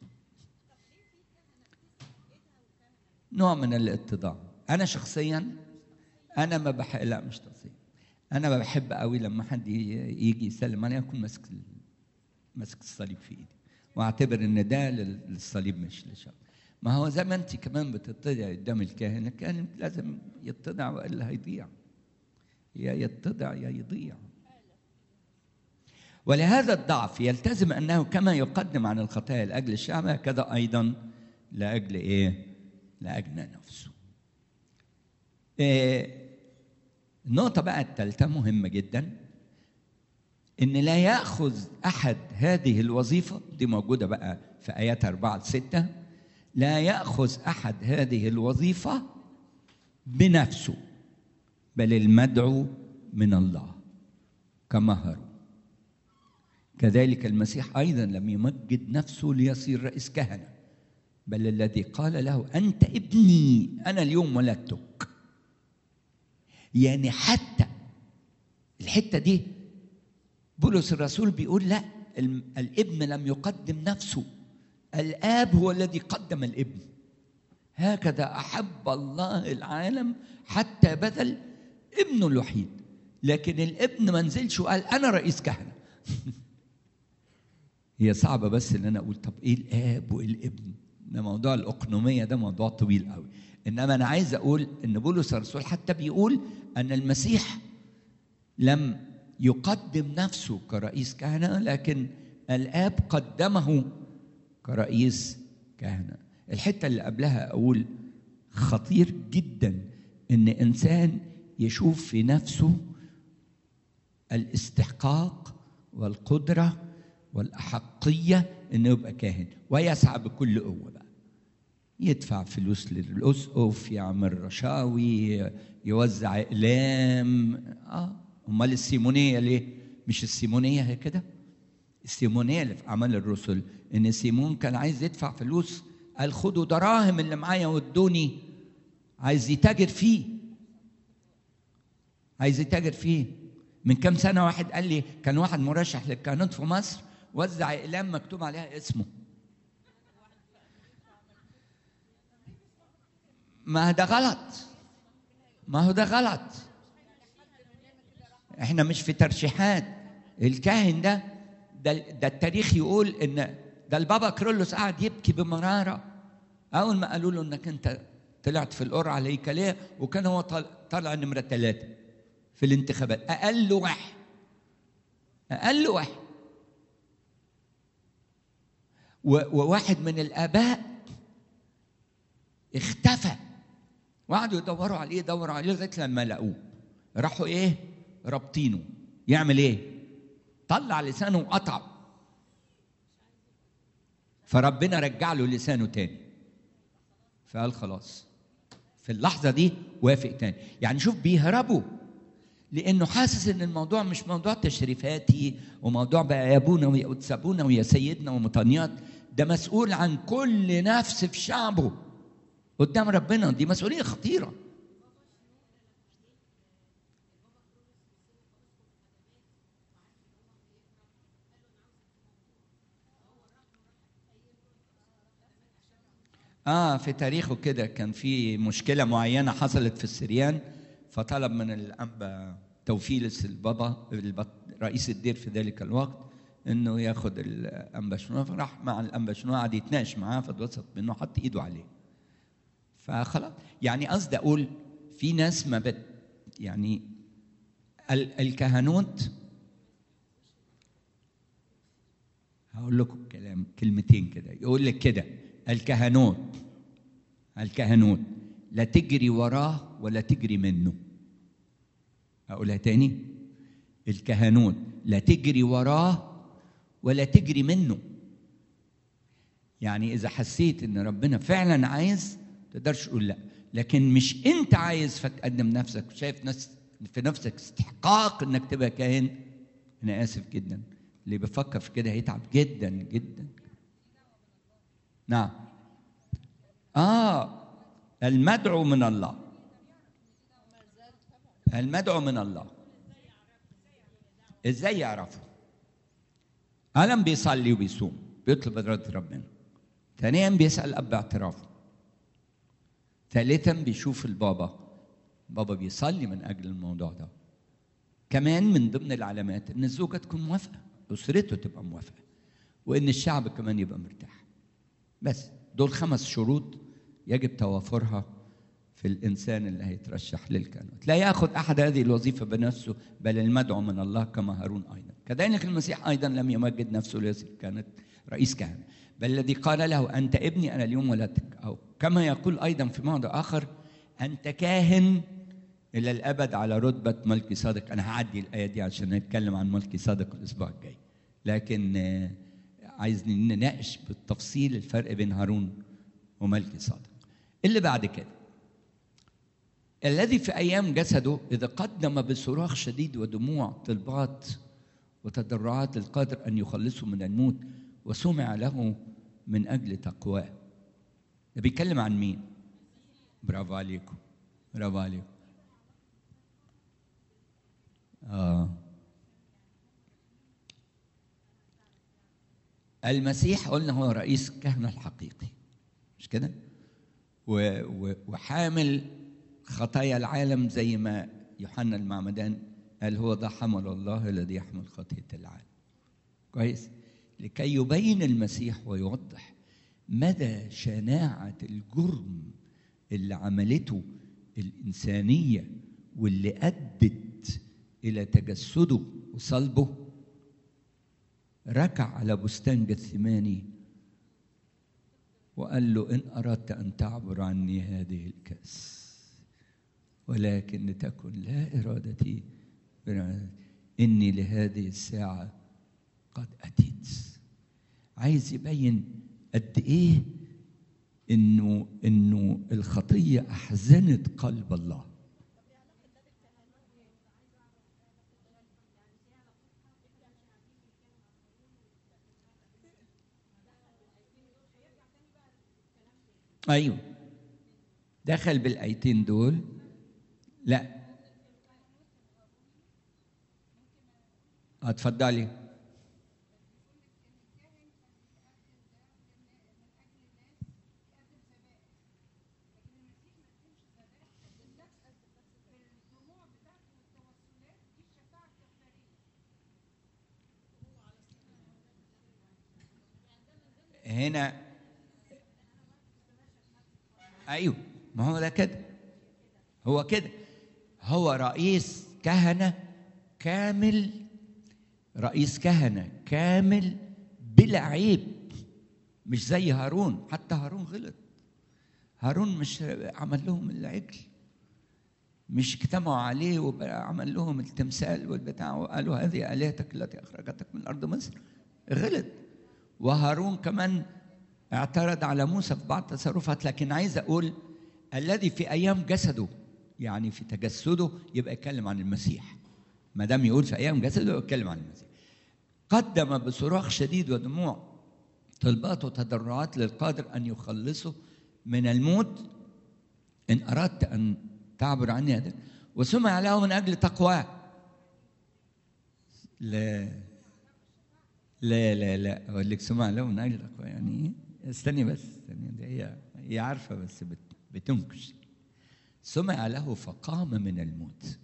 نوع من الاتضاع انا شخصيا انا ما بحب لا مش شخصيا انا ما بحب قوي لما حد يجي يسلم عليا اكون ماسك ماسك الصليب في ايدي واعتبر ان ده للصليب مش للشخص ما هو زي ما انت كمان بتتضع قدام الكاهن الكاهن لازم يتضع والا هيضيع يا يتضع يا يضيع ولهذا الضعف يلتزم انه كما يقدم عن الخطايا لاجل الشعب هكذا ايضا لاجل ايه؟ لاجل نفسه. إيه النقطه بقى الثالثه مهمه جدا ان لا ياخذ احد هذه الوظيفه دي موجوده بقى في ايات أربعة ستة لا ياخذ احد هذه الوظيفه بنفسه بل المدعو من الله كمهر كذلك المسيح ايضا لم يمجد نفسه ليصير رئيس كهنه بل الذي قال له انت ابني انا اليوم ولدتك يعني حتى الحته دي بولس الرسول بيقول لا الابن لم يقدم نفسه الاب هو الذي قدم الابن هكذا احب الله العالم حتى بذل ابنه الوحيد لكن الابن ما نزلش وقال انا رئيس كهنه هي صعبه بس ان انا اقول طب ايه الاب وايه الابن ده موضوع الاقنوميه ده موضوع طويل قوي انما انا عايز اقول ان بولس الرسول حتى بيقول ان المسيح لم يقدم نفسه كرئيس كهنه لكن الاب قدمه كرئيس كهنه الحته اللي قبلها اقول خطير جدا ان انسان يشوف في نفسه الاستحقاق والقدره والاحقيه انه يبقى كاهن ويسعى بكل قوه بقى يدفع فلوس للاسقف يعمل رشاوي يوزع اقلام اه امال السيمونيه ليه مش السيمونيه هي كده السيمونيه اللي في اعمال الرسل ان سيمون كان عايز يدفع فلوس قال خدوا دراهم اللي معايا وادوني عايز يتاجر فيه عايز يتاجر فيه من كام سنه واحد قال لي كان واحد مرشح للكهنوت في مصر وزع اقلام مكتوب عليها اسمه ما ده غلط ما هو ده غلط احنا مش في ترشيحات الكاهن ده ده, ده التاريخ يقول ان ده البابا كرولوس قعد يبكي بمراره اول ما قالوا له انك انت طلعت في القرعه الهيكليه وكان هو طالع نمره ثلاثه في الانتخابات اقل واحد اقل واحد وواحد من الاباء اختفى وقعدوا يدوروا عليه يدوروا عليه لغايه لما لقوه راحوا ايه رابطينه يعمل ايه طلع لسانه وقطعه فربنا رجع له لسانه تاني فقال خلاص في اللحظه دي وافق تاني يعني شوف بيهربوا لانه حاسس ان الموضوع مش موضوع تشريفاتي وموضوع بقى يا ابونا ويا قدس ابونا ويا سيدنا ومطانيات ده مسؤول عن كل نفس في شعبه قدام ربنا دي مسؤوليه خطيره اه في تاريخه كده كان في مشكله معينه حصلت في السريان فطلب من الانبا توفيلس البابا رئيس الدير في ذلك الوقت انه ياخد الانبا شنوع فراح مع الانبا شنوع قعد يتناقش معاه فاتوسط منه حط ايده عليه فخلاص يعني قصدي اقول في ناس ما بت يعني الكهنوت هقول لكم كلام كلمتين كده يقول لك كده الكهنوت الكهنوت لا تجري وراه ولا تجري منه أقولها تاني الكهنوت لا تجري وراه ولا تجري منه يعني إذا حسيت إن ربنا فعلا عايز تقدرش تقول لا لكن مش أنت عايز فتقدم نفسك شايف نفس في نفسك استحقاق إنك تبقى كاهن أنا آسف جدا اللي بيفكر في كده هيتعب جدا جدا نعم آه المدعو من الله المدعو من الله ازاي يعرفه ألم بيصلي وبيصوم بيطلب إرادة ربنا ثانيا بيسأل أب اعترافه ثالثا بيشوف البابا بابا بيصلي من أجل الموضوع ده كمان من ضمن العلامات إن الزوجة تكون موافقة أسرته تبقى موافقة وإن الشعب كمان يبقى مرتاح بس دول خمس شروط يجب توافرها في الانسان اللي هيترشح للكهنوت لا ياخذ احد هذه الوظيفه بنفسه بل المدعو من الله كما هارون ايضا كذلك المسيح ايضا لم يمجد نفسه ليصير كانت رئيس كهنه بل الذي قال له انت ابني انا اليوم ولدتك او كما يقول ايضا في موضع اخر انت كاهن الى الابد على رتبه ملكي صادق انا هعدي الايه دي عشان نتكلم عن ملكي صادق الاسبوع الجاي لكن عايز نناقش بالتفصيل الفرق بين هارون وملكي صادق اللي بعد كده الذي في ايام جسده اذا قدم بصراخ شديد ودموع طلبات وتضرعات القادر ان يخلصه من الموت وسمع له من اجل تقواه ده بيتكلم عن مين برافو عليكم برافو عليكم اه المسيح قلنا هو رئيس الكهنه الحقيقي مش كده وحامل خطايا العالم زي ما يوحنا المعمدان قال هو ده حمل الله الذي يحمل خطية العالم كويس لكي يبين المسيح ويوضح مدى شناعة الجرم اللي عملته الإنسانية واللي أدت إلى تجسده وصلبه ركع على بستان جثماني وقال له إن أردت أن تعبر عني هذه الكأس ولكن لتكن لا إرادتي إني لهذه الساعة قد أتيت عايز يبين قد إيه إنه إنه الخطية أحزنت قلب الله ايوه دخل بالايتين دول لا اتفضلي هنا ايوه ما هو ده كده هو كده هو رئيس كهنه كامل رئيس كهنه كامل بلا عيب مش زي هارون حتى هارون غلط هارون مش عمل لهم العجل مش اجتمعوا عليه وعمل لهم التمثال والبتاع وقالوا هذه الهتك التي اخرجتك من ارض مصر غلط وهارون كمان اعترض على موسى في بعض التصرفات لكن عايز اقول الذي في ايام جسده يعني في تجسده يبقى يتكلم عن المسيح ما دام يقول في ايام جسده يبقى يتكلم عن المسيح قدم بصراخ شديد ودموع طلبات وتضرعات للقادر ان يخلصه من الموت ان اردت ان تعبر عني هذا وسمع له من اجل تقواه لا لا لا لا اقول لك سمع له من اجل تقواه يعني ايه استني بس استني ده هي هي عارفه بس بت بتنكش سمع له فقام من الموت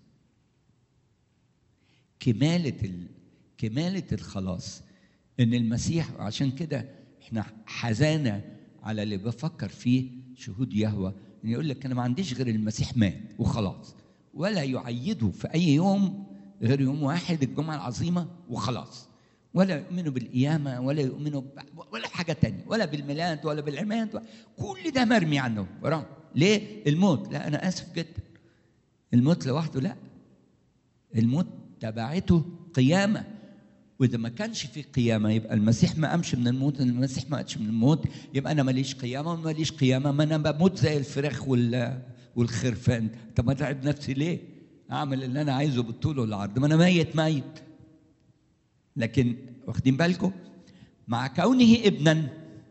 كمالة ال... كمالة الخلاص إن المسيح عشان كده إحنا حزانة على اللي بفكر فيه شهود يهوى إن يقول لك أنا ما عنديش غير المسيح مات وخلاص ولا يعيده في أي يوم غير يوم واحد الجمعة العظيمة وخلاص ولا يؤمنوا بالقيامة ولا يؤمنوا ب... ولا حاجة تانية ولا بالميلاد ولا بالعماد كل ده مرمي عنه وراه ليه؟ الموت لا أنا آسف جدا الموت لوحده لا الموت تبعته قيامة وإذا ما كانش في قيامة يبقى المسيح ما قامش من الموت المسيح ما قامش من الموت يبقى أنا ماليش قيامة وماليش قيامة ما أنا بموت زي الفراخ وال والخرفان طب ما أتعب نفسي ليه؟ أعمل اللي أنا عايزه بالطول والعرض ما أنا ميت ميت لكن واخدين بالكم مع كونه ابنا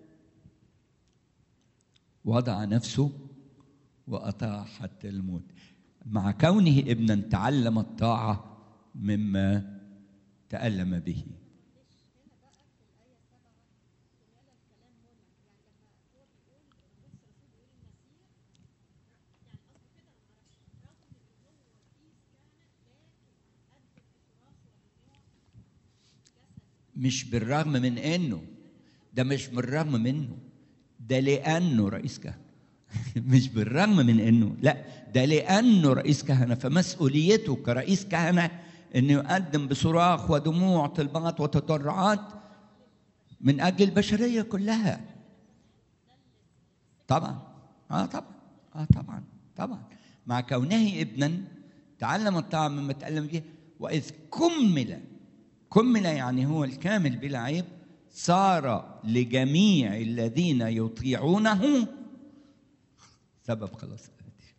وضع نفسه وأطاع حتى الموت مع كونه ابنا تعلم الطاعة مما تألم به مش بالرغم من انه ده مش بالرغم منه ده لانه رئيس كهنه مش بالرغم من انه لا ده لانه رئيس كهنه فمسؤوليته كرئيس كهنه انه يقدم بصراخ ودموع طلبات وتضرعات من اجل البشريه كلها طبعا اه طبعا اه طبعا طبعا مع كونه ابنا تعلم الطاعه مما تألم به واذ كمل كمل يعني هو الكامل بلا عيب صار لجميع الذين يطيعونه سبب خلاص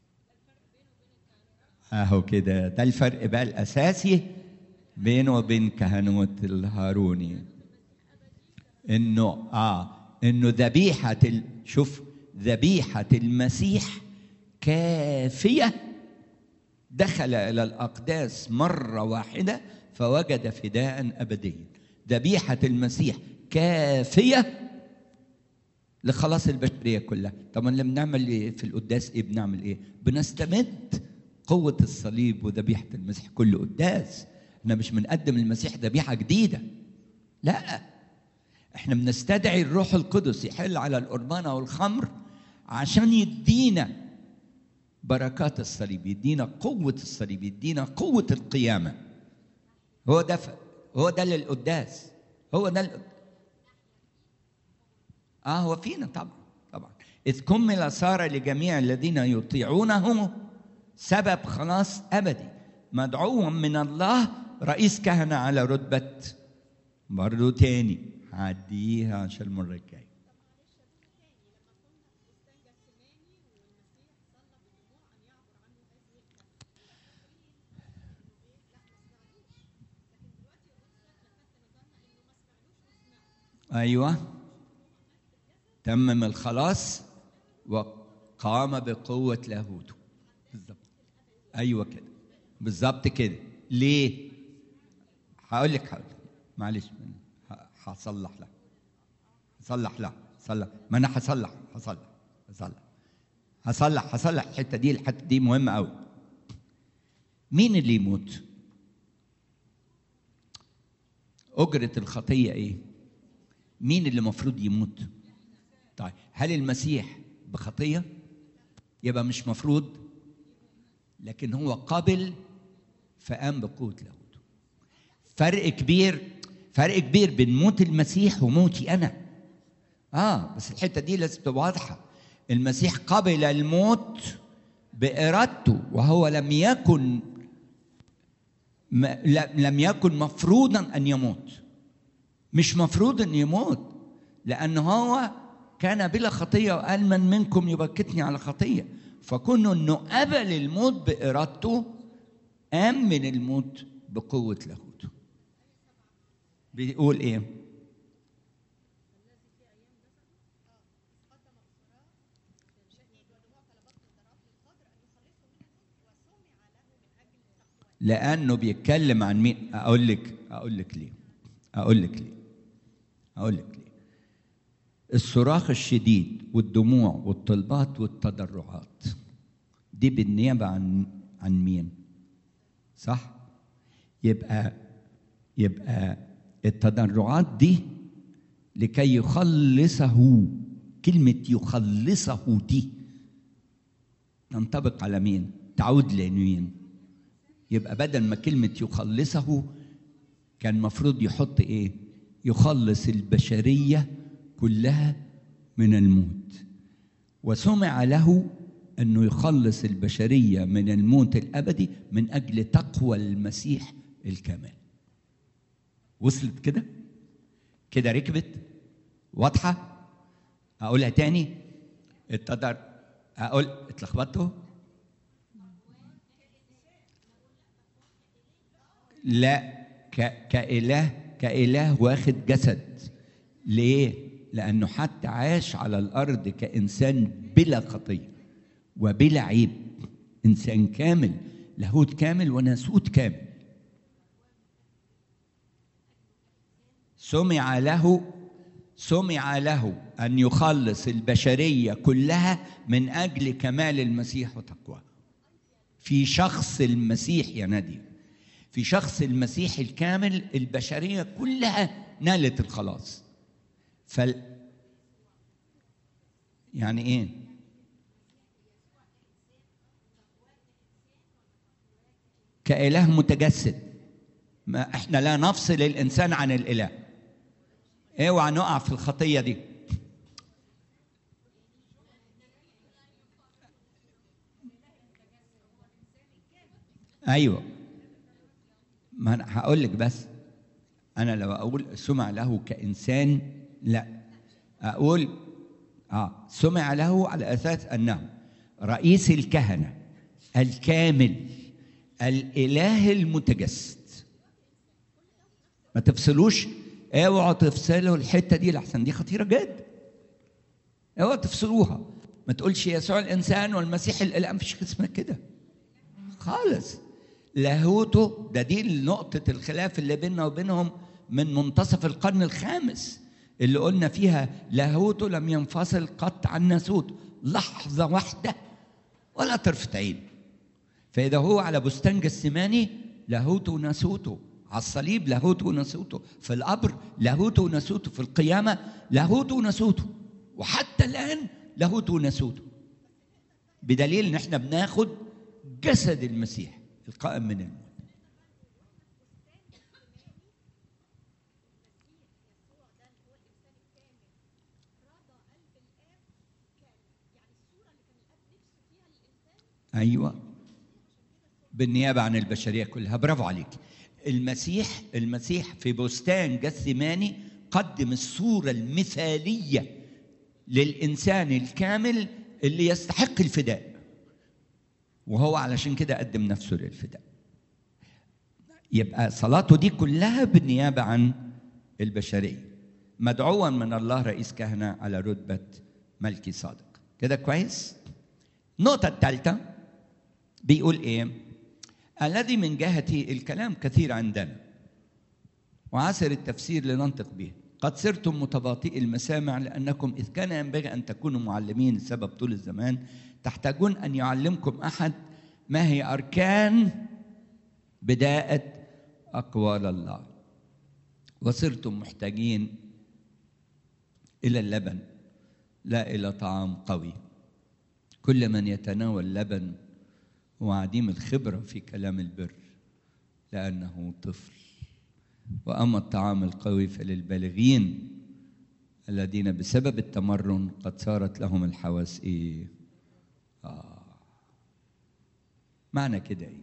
اهو كده ده الفرق بقى الاساسي بينه وبين كهنوت الهاروني انه اه انه ذبيحه ال... شوف ذبيحه المسيح كافيه دخل الى الاقداس مره واحده فوجد فداء ابديا ذبيحه المسيح كافيه لخلاص البشريه كلها طب لما بنعمل إيه في القداس ايه بنعمل ايه بنستمد قوه الصليب وذبيحه المسيح كل قداس احنا مش بنقدم المسيح ذبيحه جديده لا احنا بنستدعي الروح القدس يحل على القربانه والخمر عشان يدينا بركات الصليب يدينا قوه الصليب يدينا قوه القيامه هو ده ف... هو ده للقداس هو ده القداس. اه هو فينا طبعا طبعا اذ كمل صار لجميع الذين يطيعونه سبب خلاص ابدي مدعو من الله رئيس كهنه على رتبه برضه تاني هعديها عشان المره الجايه ايوه تمم الخلاص وقام بقوة لاهوته بالظبط أيوة كده بالظبط كده ليه؟ هقول لك هقول لك معلش ه- هصلح لك هصلح لك صلح ما انا هصلح هصلح هصلح هصلح هصلح الحته دي الحته دي مهمه قوي مين اللي يموت اجره الخطيه ايه مين اللي المفروض يموت طيب هل المسيح بخطيه يبقى مش مفروض لكن هو قبل فقام بقوه لاهوته فرق كبير فرق كبير بين موت المسيح وموتي انا اه بس الحته دي لازم تبقى واضحه المسيح قبل الموت بارادته وهو لم يكن م- ل- لم يكن مفروضا ان يموت مش مفروض ان يموت لان هو كان بلا خطيه وقال من منكم يبكتني على خطيه فكون انه قبل الموت بارادته قام من الموت بقوه لاهوته بيقول ايه لانه بيتكلم عن مين اقول لك اقول لك ليه اقول لك ليه اقول لك ليه الصراخ الشديد والدموع والطلبات والتضرعات دي بالنيابه عن عن مين صح يبقى يبقى التضرعات دي لكي يخلصه كلمة يخلصه دي تنطبق على مين؟ تعود لمين؟ يبقى بدل ما كلمة يخلصه كان مفروض يحط ايه؟ يخلص البشرية كلها من الموت وسمع له انه يخلص البشرية من الموت الابدي من اجل تقوى المسيح الكامل وصلت كده؟ كده ركبت؟ واضحة؟ أقولها تاني؟ التدر أقول اتلخبطتوا؟ لا ك... كإله كإله واخد جسد ليه؟ لأنه حتى عاش على الأرض كإنسان بلا خطية وبلا عيب إنسان كامل لاهوت كامل وناسوت كامل سمع له سمع له ان يخلص البشريه كلها من اجل كمال المسيح وتقواه في شخص المسيح يا ناديه في شخص المسيح الكامل البشريه كلها نالت الخلاص فال يعني ايه كاله متجسد ما احنا لا نفصل الانسان عن الاله اوعى نقع في الخطيه دي ايوه ما انا هقول لك بس انا لو اقول سمع له كانسان لا اقول اه سمع له على اساس انه رئيس الكهنه الكامل الاله المتجسد ما تفصلوش اوعوا تفصلوا الحته دي لحسن دي خطيره جدا اوعوا تفصلوها ما تقولش يسوع الانسان والمسيح الاله مفيش اسمها كده خالص لاهوته ده دي نقطة الخلاف اللي بيننا وبينهم من منتصف القرن الخامس اللي قلنا فيها لاهوته لم ينفصل قط عن ناسوته لحظة واحدة ولا طرفة عين فإذا هو على بستان جسماني لاهوته وناسوته على الصليب لاهوته وناسوته في القبر لاهوته وناسوته في القيامة لاهوته وناسوته وحتى الآن لاهوته وناسوته بدليل ان احنا بناخد جسد المسيح القائم من الموت ايوه بالنيابه عن البشريه كلها برافو عليك المسيح المسيح في بستان جثماني قدم الصوره المثاليه للانسان الكامل اللي يستحق الفداء وهو علشان كده قدم نفسه للفداء يبقى صلاته دي كلها بالنيابه عن البشريه مدعوا من الله رئيس كهنه على رتبه ملكي صادق كده كويس النقطة الثالثة بيقول ايه الذي من جهته الكلام كثير عندنا وعسر التفسير لننطق به قد صرتم متباطئي المسامع لأنكم إذ كان ينبغي أن تكونوا معلمين لسبب طول الزمان تحتاجون أن يعلمكم أحد ما هي أركان بداءة أقوال الله وصرتم محتاجين إلى اللبن لا إلى طعام قوي كل من يتناول اللبن هو عديم الخبرة في كلام البر لأنه طفل وأما الطعام القوي فللبالغين الذين بسبب التمرن قد صارت لهم الحواس إيه؟ آه. معنى كده إيه؟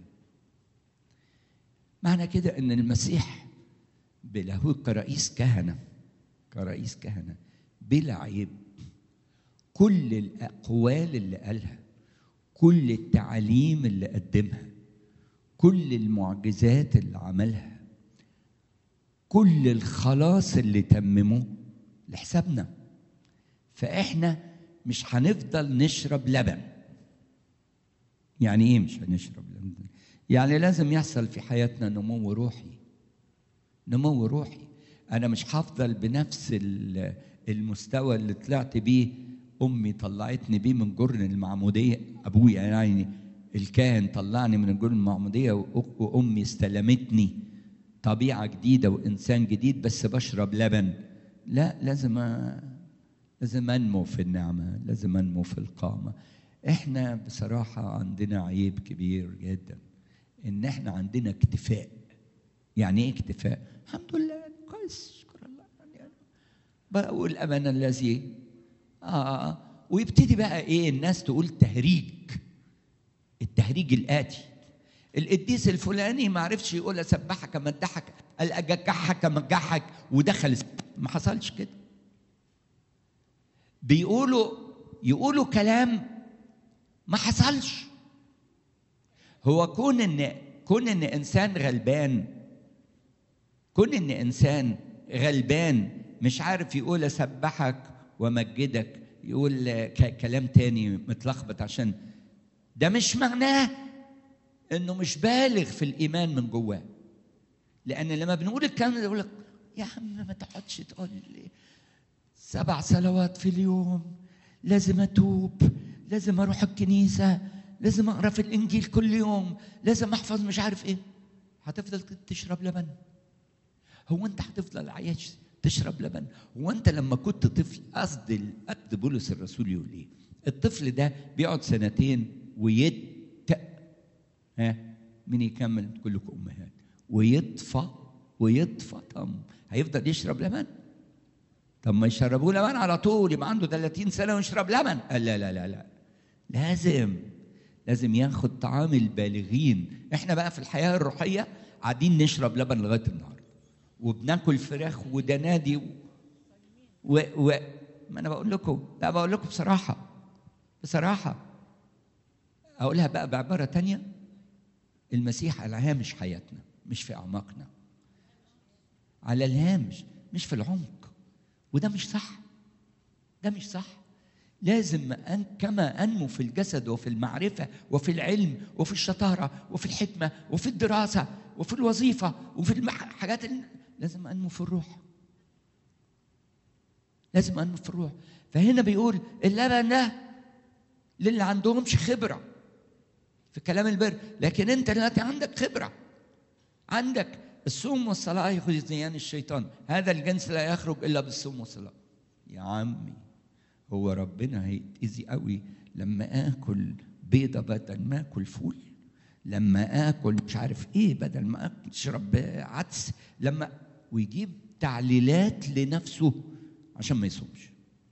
معنى كده إن المسيح بله كرئيس كهنة كرئيس كهنة بلا عيب كل الأقوال اللي قالها كل التعاليم اللي قدمها كل المعجزات اللي عملها كل الخلاص اللي تممه لحسابنا فاحنا مش هنفضل نشرب لبن يعني ايه مش هنشرب لبن يعني لازم يحصل في حياتنا نمو روحي نمو روحي انا مش هفضل بنفس المستوى اللي طلعت بيه امي طلعتني بيه من جرن المعموديه ابويا يعني الكاهن طلعني من الجرن المعموديه وامي استلمتني طبيعه جديده وانسان جديد بس بشرب لبن لا لازم أ... لازم انمو في النعمه لازم انمو في القامه احنا بصراحه عندنا عيب كبير جدا ان احنا عندنا اكتفاء يعني ايه اكتفاء الحمد لله كويس شكر الله يعني بقول امانه الذي آه ويبتدي بقى ايه الناس تقول تهريج التهريج الآتي القديس الفلاني ما عرفش يقول اسبحك امدحك قال اجكحك امجحك ودخل ما حصلش كده بيقولوا يقولوا كلام ما حصلش هو كون ان كون ان انسان غلبان كون ان انسان غلبان مش عارف يقول اسبحك ومجدك يقول كلام تاني متلخبط عشان ده مش معناه انه مش بالغ في الايمان من جواه لان لما بنقول الكلام ده يقول لك يا عم ما تقعدش تقول لي سبع صلوات في اليوم لازم اتوب لازم اروح الكنيسه لازم اقرا في الانجيل كل يوم لازم احفظ مش عارف ايه هتفضل تشرب لبن هو انت هتفضل عايش تشرب لبن هو انت لما كنت طفل قصد قصد بولس الرسول يقول ايه الطفل ده بيقعد سنتين ويت ها مين يكمل كلكم امهات ويطفى ويطفى طم هيفضل يشرب لبن طب ما يشربوه لبن على طول يبقى عنده 30 سنه ويشرب لبن قال لا لا لا لا لازم لازم ياخد طعام البالغين احنا بقى في الحياه الروحيه قاعدين نشرب لبن لغايه النهارده وبناكل فراخ ودنادي و... و... و... ما انا بقول لكم لا بقول لكم بصراحه بصراحه اقولها بقى بعباره تانية المسيح على هامش حياتنا مش في اعماقنا على الهامش مش في العمق وده مش صح ده مش صح لازم أن كما انمو في الجسد وفي المعرفه وفي العلم وفي الشطاره وفي الحكمه وفي الدراسه وفي الوظيفه وفي الحاجات اللي لازم انمو في الروح لازم انمو في الروح فهنا بيقول اللبن ده للي عندهمش خبره في كلام البر لكن انت دلوقتي عندك خبره عندك الصوم والصلاه يخزيان الشيطان هذا الجنس لا يخرج الا بالصوم والصلاه يا عمي هو ربنا هيتأذي قوي لما اكل بيضه بدل ما اكل فول لما اكل مش عارف ايه بدل ما اشرب عدس لما ويجيب تعليلات لنفسه عشان ما يصومش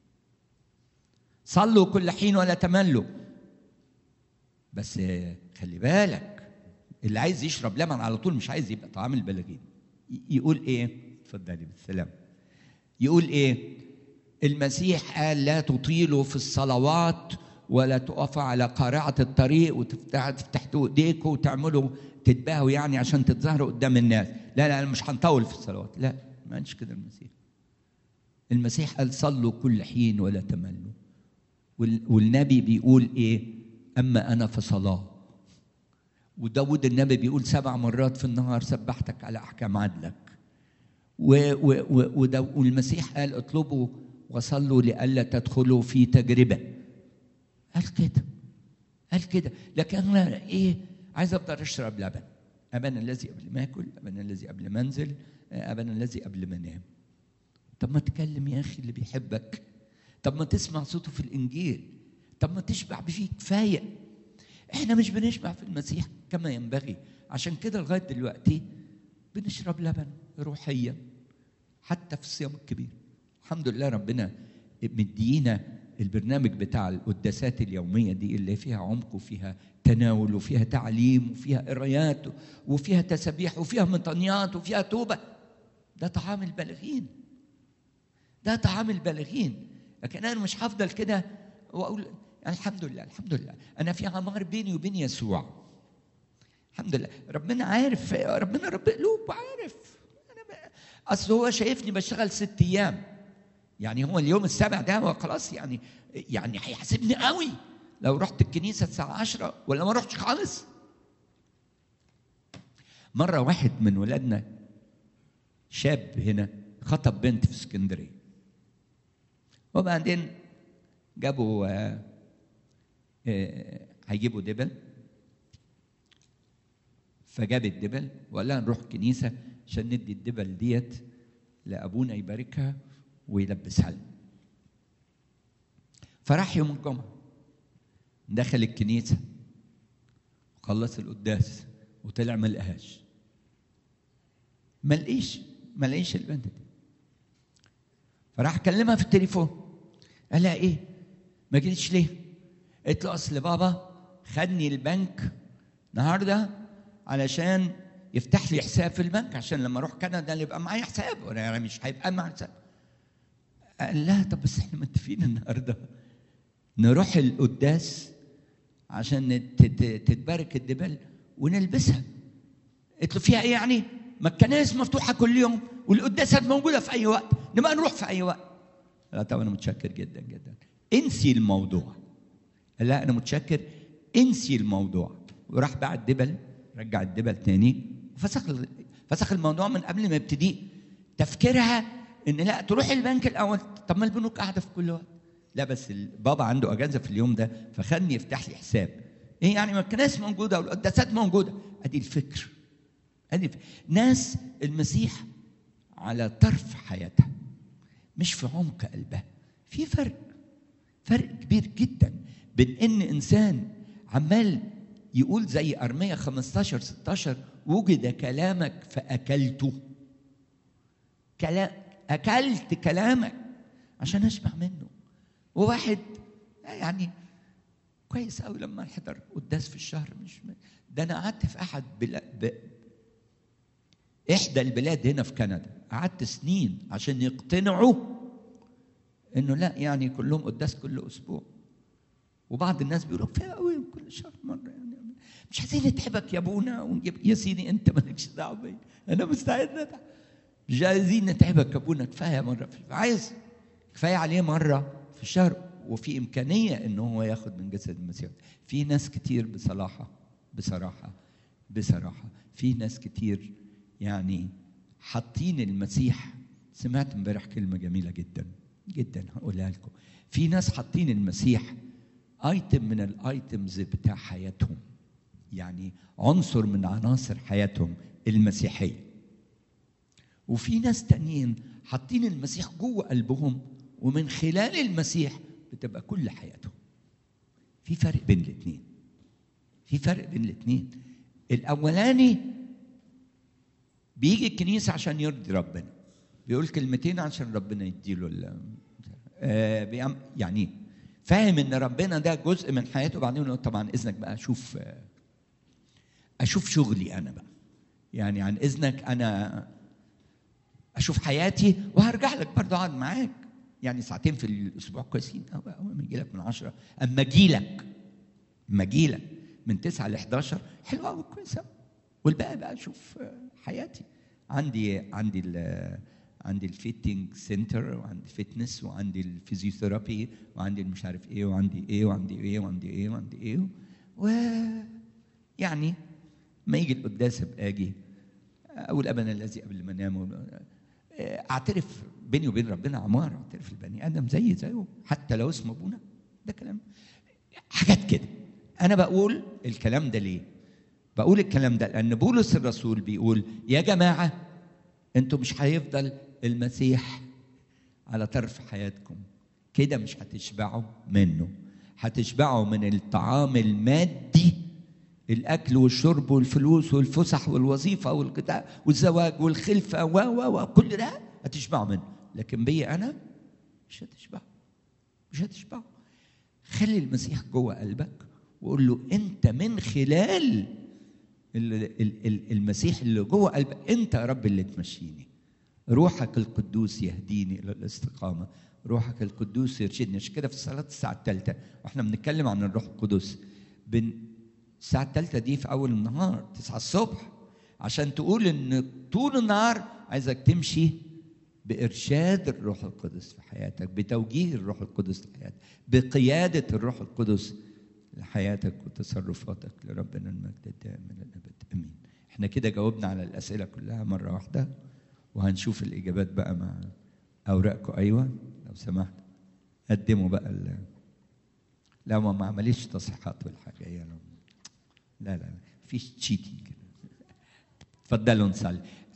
صلوا كل حين ولا تملوا بس خلي بالك اللي عايز يشرب لبن على طول مش عايز يبقى طعام البلاجين يقول ايه اتفضلي بالسلام يقول ايه المسيح قال لا تطيلوا في الصلوات ولا تقفوا على قارعة الطريق وتفتحوا ايديكم وتعملوا تتباهوا يعني عشان تتظاهروا قدام الناس لا لا مش هنطول في الصلوات لا ما قالش كده المسيح المسيح قال صلوا كل حين ولا تملوا وال- والنبي بيقول ايه اما انا فصلاه وداود النبي بيقول سبع مرات في النهار سبحتك على احكام عدلك و و و وده والمسيح قال اطلبوا وصلوا لئلا تدخلوا في تجربه قال كده قال كده لكن انا ايه عايز افضل اشرب لبن ابانا الذي قبل ما اكل ابانا الذي قبل ما انزل ابانا الذي قبل ما انام طب ما تكلم يا اخي اللي بيحبك طب ما تسمع صوته في الانجيل طب ما تشبع بيه كفايه احنا مش بنشبع في المسيح كما ينبغي عشان كده لغايه دلوقتي بنشرب لبن روحيا حتى في الصيام الكبير الحمد لله ربنا مدينا البرنامج بتاع القداسات اليوميه دي اللي فيها عمق وفيها تناول وفيها تعليم وفيها قرايات وفيها تسابيح وفيها مطنيات وفيها توبه ده طعام البالغين ده طعام البالغين لكن انا مش هفضل كده واقول الحمد لله الحمد لله انا في عمار بيني وبين يسوع الحمد لله ربنا عارف ربنا رب قلوب وعارف انا ب... اصل هو شايفني بشتغل ست ايام يعني هو اليوم السابع ده هو خلاص يعني يعني هيحاسبني قوي لو رحت الكنيسه الساعه 10 ولا ما رحتش خالص مره واحد من ولادنا شاب هنا خطب بنت في اسكندريه وبعدين جابوا آه، آه، هيجيبوا دبل فجاب الدبل وقال لها نروح كنيسه عشان ندي الدبل ديت لابونا يباركها ويلبسها لنا فراح يوم الجمعه دخل الكنيسه خلص القداس وطلع ما لقاهاش ما لقيش ما لقيش البنت دي فراح كلمها في التليفون قال لها ايه ما جيتش ليه قالت له اصل بابا خدني البنك النهارده علشان يفتح لي حساب في البنك عشان لما اروح كندا يبقى معايا حساب وانا مش هيبقى معايا حساب قال لها طب بس احنا متفقين النهارده نروح القداس عشان نت- تت- تتبارك الدبل ونلبسها قلت له فيها ايه يعني؟ ما الكنائس مفتوحه كل يوم والقداسات موجوده في اي وقت نبقى نروح في اي وقت لا طب انا متشكر جدا جدا انسي الموضوع قال لا انا متشكر انسي الموضوع وراح باع الدبل رجع الدبل تاني فسخ ال- فسخ الموضوع من قبل ما يبتدي تفكيرها ان لا تروح البنك الاول طب ما البنوك قاعده في كل وقت لا بس ال- بابا عنده اجازه في اليوم ده فخلني يفتح لي حساب ايه يعني ما الكنائس موجوده والقداسات موجوده ادي الفكر ادي الفكر. ناس المسيح على طرف حياتها مش في عمق قلبها في فرق فرق كبير جدا بين ان انسان عمال يقول زي ارميا 15 16 وجد كلامك فاكلته كلام اكلت كلامك عشان اشبع منه وواحد يعني كويس قوي لما نحضر قداس في الشهر مش ده انا قعدت في احد بلا ب... احدى البلاد هنا في كندا قعدت سنين عشان يقتنعوا انه لا يعني كلهم قداس كل اسبوع وبعض الناس بيقولوا كفايه قوي كل شهر مره يعني مش عايزين نتعبك يا ابونا ونجيب يا سيدي انت مالكش دعوه بيا انا مستعد نتعب مش عايزين نتعبك يا ابونا كفايه مره في عايز كفايه عليه مره في الشهر وفي امكانيه ان هو ياخد من جسد المسيح في ناس كتير بصراحه بصراحه بصراحه في ناس كتير يعني حاطين المسيح سمعت امبارح كلمه جميله جدا جدا هقولها لكم في ناس حاطين المسيح ايتم من الايتمز بتاع حياتهم يعني عنصر من عناصر حياتهم المسيحيه وفي ناس تانيين حاطين المسيح جوه قلبهم ومن خلال المسيح بتبقى كل حياتهم في فرق بين الاثنين في فرق بين الاثنين الاولاني بيجي الكنيسه عشان يرضي ربنا بيقول كلمتين عشان ربنا يديله ال- آه بيعم- يعني فاهم ان ربنا ده جزء من حياته بعدين يقول له طبعا اذنك بقى اشوف آه، اشوف شغلي انا بقى يعني عن اذنك انا اشوف حياتي وهرجع لك برضه اقعد معاك يعني ساعتين في الاسبوع كويسين قوي اول ما اجي لك من عشرة اما اجي لك اما اجي لك من 9 ل 11 حلوه قوي كويسه والباقي بقى اشوف آه، حياتي عندي عندي ال- عندي الفيتنج سنتر وعندي فيتنس وعندي الفيزيوثيرابي وعندي مش عارف ايه وعندي ايه وعندي ايه وعندي ايه وعندي ايه و يعني ما يجي القداس ابقى اجي اقول ابنا الذي قبل ما انام اعترف بيني وبين ربنا عمار اعترف البني ادم زي زيه حتى لو اسمه ابونا ده كلام حاجات كده انا بقول الكلام ده ليه بقول الكلام ده لان بولس الرسول بيقول يا جماعه انتوا مش هيفضل المسيح على طرف حياتكم كده مش هتشبعوا منه هتشبعوا من الطعام المادي الاكل والشرب والفلوس والفسح والوظيفه والغذاء والزواج والخلفه و و و كل ده هتشبعوا منه لكن بي انا مش هتشبعوا مش هتشبعوا خلي المسيح جوه قلبك وقول له انت من خلال المسيح اللي جوه قلبك انت يا رب اللي تمشيني روحك القدوس يهديني الى الاستقامه روحك القدوس يرشدني عشان كده في صلاه الساعه الثالثه واحنا بنتكلم عن الروح القدس بن الساعه الثالثه دي في اول النهار 9 الصبح عشان تقول ان طول النهار عايزك تمشي بارشاد الروح القدس في حياتك بتوجيه الروح القدس في حياتك بقياده الروح القدس لحياتك وتصرفاتك لربنا المجد الدائم من الابد امين احنا كده جاوبنا على الاسئله كلها مره واحده وهنشوف الاجابات بقى مع اوراقكم ايوه لو سمحت قدموا بقى ال... لا ما ما عمليش تصحيحات والحاجه يعني لا لا لا مفيش تشيتنج اتفضلوا نصلي